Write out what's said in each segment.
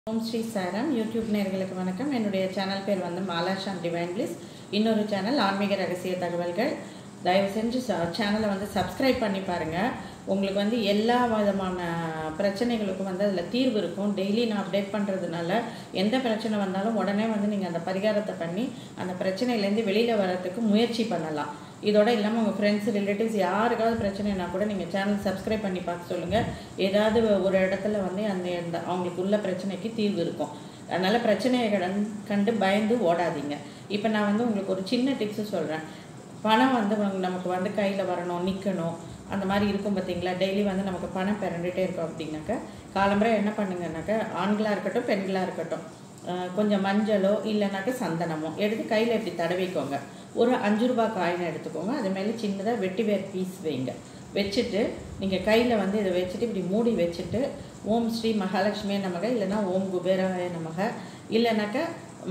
ஓம் ஸ்ரீ சாரம் யூடியூப் நேர்களுக்கு வணக்கம் என்னுடைய சேனல் பேர் வந்து மாலாஷாம் டிவைன் பிளிஸ் இன்னொரு சேனல் ஆன்மீக ரகசிய தகவல்கள் தயவு செஞ்சு சேனலை வந்து சப்ஸ்கிரைப் பண்ணி பாருங்கள் உங்களுக்கு வந்து எல்லா விதமான பிரச்சனைகளுக்கும் வந்து அதில் தீர்வு இருக்கும் டெய்லி நான் அப்டேட் பண்ணுறதுனால எந்த பிரச்சனை வந்தாலும் உடனே வந்து நீங்கள் அந்த பரிகாரத்தை பண்ணி அந்த பிரச்சனையிலேருந்து வெளியில் வர்றதுக்கு முயற்சி பண்ணலாம் இதோட இல்லாமல் உங்கள் ஃப்ரெண்ட்ஸ் ரிலேட்டிவ்ஸ் யாருக்காவது பிரச்சனைனா கூட நீங்கள் சேனல் சப்ஸ்கிரைப் பண்ணி பார்க்க சொல்லுங்கள் ஏதாவது ஒரு இடத்துல வந்து அந்த அந்த அவங்களுக்கு உள்ள பிரச்சனைக்கு தீர்வு இருக்கும் அதனால் பிரச்சனையை கடன் கண்டு பயந்து ஓடாதீங்க இப்போ நான் வந்து உங்களுக்கு ஒரு சின்ன டிப்ஸு சொல்கிறேன் பணம் வந்து வந்து நமக்கு வந்து கையில் வரணும் நிற்கணும் அந்த மாதிரி இருக்கும் பார்த்தீங்களா டெய்லி வந்து நமக்கு பணம் பிறண்டுட்டே இருக்கும் அப்படின்னாக்கா காலம்பரை என்ன பண்ணுங்கன்னாக்கா ஆண்களாக இருக்கட்டும் பெண்களாக இருக்கட்டும் அஹ் கொஞ்சம் மஞ்சளோ இல்லைனாக்கா சந்தனமோ எடுத்து கையில் இப்படி தடவிக்கோங்க ஒரு அஞ்சு ரூபாய் காயின் எடுத்துக்கோங்க அது மேலே சின்னதாக வெட்டி வேர் பீஸ் வைங்க வச்சுட்டு நீங்கள் கையில் வந்து இதை வச்சுட்டு இப்படி மூடி வச்சுட்டு ஓம் ஸ்ரீ மகாலட்சுமியே நமக இல்லைன்னா ஓம் குபேராய நமக இல்லைனாக்கா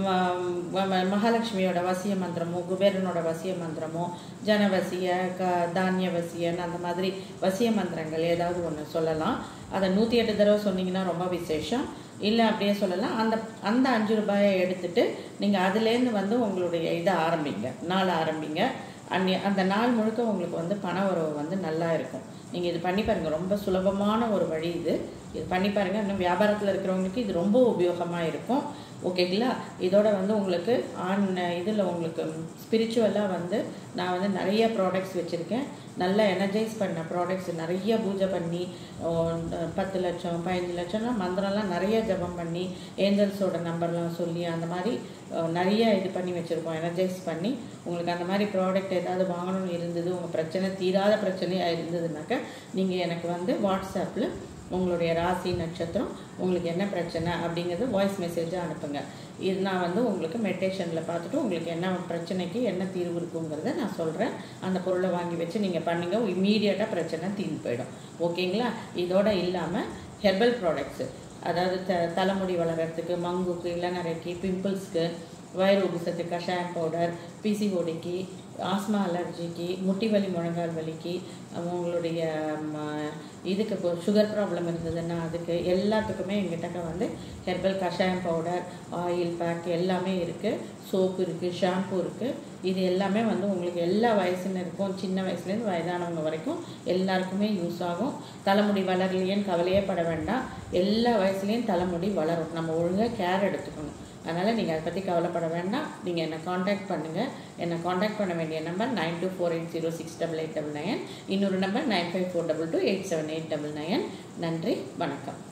ம- ம- மகாலட்சுமியோட வசிய மந்திரமோ குபேரனோட வசிய மந்திரமோ ஜனவசிய க தானிய வசியன் அந்த மாதிரி வசிய மந்திரங்கள் ஏதாவது ஒன்று சொல்லலாம் அதை நூற்றி எட்டு தடவை சொன்னீங்கன்னா ரொம்ப விசேஷம் இல்லை அப்படியே சொல்லலாம் அந்த அந்த அஞ்சு ரூபாயை எடுத்துட்டு நீங்கள் அதுலேருந்து வந்து உங்களுடைய இதை ஆரம்பிங்க நாள் ஆரம்பிங்க அன்னி அந்த நாள் முழுக்க உங்களுக்கு வந்து பண உறவு வந்து நல்லா இருக்கும் நீங்கள் இது பண்ணி பாருங்கள் ரொம்ப சுலபமான ஒரு வழி இது இது பண்ணி பாருங்கள் இன்னும் வியாபாரத்தில் இருக்கிறவங்களுக்கு இது ரொம்ப உபயோகமாக இருக்கும் ஓகேங்களா இதோட வந்து உங்களுக்கு ஆன் இதில் உங்களுக்கு ஸ்பிரிச்சுவலாக வந்து நான் வந்து நிறைய ப்ராடக்ட்ஸ் வச்சுருக்கேன் நல்லா எனர்ஜைஸ் பண்ண ப்ராடக்ட்ஸ் நிறைய பூஜை பண்ணி ஓ, பத்து லட்சம் பதினஞ்சு லட்சம்லாம் மந்திரம்லாம் நிறைய ஜபம் பண்ணி ஏஞ்சல்ஸோட நம்பர்லாம் சொல்லி அந்த மாதிரி அஹ், நிறைய இது பண்ணி வச்சுருக்கோம் எனர்ஜைஸ் பண்ணி உங்களுக்கு அந்த மாதிரி ப்ராடக்ட் ஏதாவது வாங்கணும்னு இருந்தது உங்கள் பிரச்சனை தீராத பிரச்சனையாக இருந்ததுனாக்கா நீங்கள் எனக்கு வந்து வாட்ஸ்அப்பில் உங்களுடைய ராசி நட்சத்திரம் உங்களுக்கு என்ன பிரச்சனை அப்படிங்கிறது வாய்ஸ் மெசேஜாக அனுப்புங்க இது நான் வந்து உங்களுக்கு மெடிடேஷனில் பார்த்துட்டு உங்களுக்கு என்ன பிரச்சனைக்கு என்ன தீர்வு இருக்குங்கிறத நான் சொல்கிறேன் அந்த பொருளை வாங்கி வச்சு நீங்கள் பண்ணுங்க இம்மீடியட்டாக பிரச்சனை தீர்ந்து போயிடும் ஓகேங்களா இதோட இல்லாமல் ஹெர்பல் ப்ராடக்ட்ஸு அதாவது த தலைமுடி வளர்கிறதுக்கு மங்குக்கு இளநரைக்கு பிம்பிள்ஸ்க்கு வயிறு உபுசத்துக்கு கஷாயம் பவுடர் பிசிஓடிக்கு ஆஸ்மா அலர்ஜிக்கு முட்டி வலி முழங்கால் வலிக்கு உங்களுடைய ம, இதுக்கு இப்போ சுகர் ப்ராப்ளம் இருந்ததுன்னா அதுக்கு எல்லாத்துக்குமே எங்கிட்ட வந்து ஹெர்பல் கஷாயம் பவுடர் ஆயில் பேக் எல்லாமே இருக்குது சோப்பு இருக்குது ஷாம்பு இருக்குது இது எல்லாமே வந்து உங்களுக்கு எல்லா வயசுனருக்கும் சின்ன வயசுலேருந்து வயதானவங்க வரைக்கும் எல்லாருக்குமே யூஸ் ஆகும் தலைமுடி வளரலையேன்னு கவலையே பட வேண்டாம் எல்லா வயசுலேயும் தலைமுடி வளரும் நம்ம ஒழுங்காக கேர் எடுத்துக்கணும் அதனால் நீங்கள் அதை பற்றி கவலைப்பட வேண்டாம் நீங்கள் என்னை காண்டாக்ட் பண்ணுங்கள் என்னை காண்டாக்ட் பண்ண வேண்டிய number nine two four eight zero six double eight double nine இன்னொரு number nine five four double two eight seven eight double nine நன்றி வணக்கம்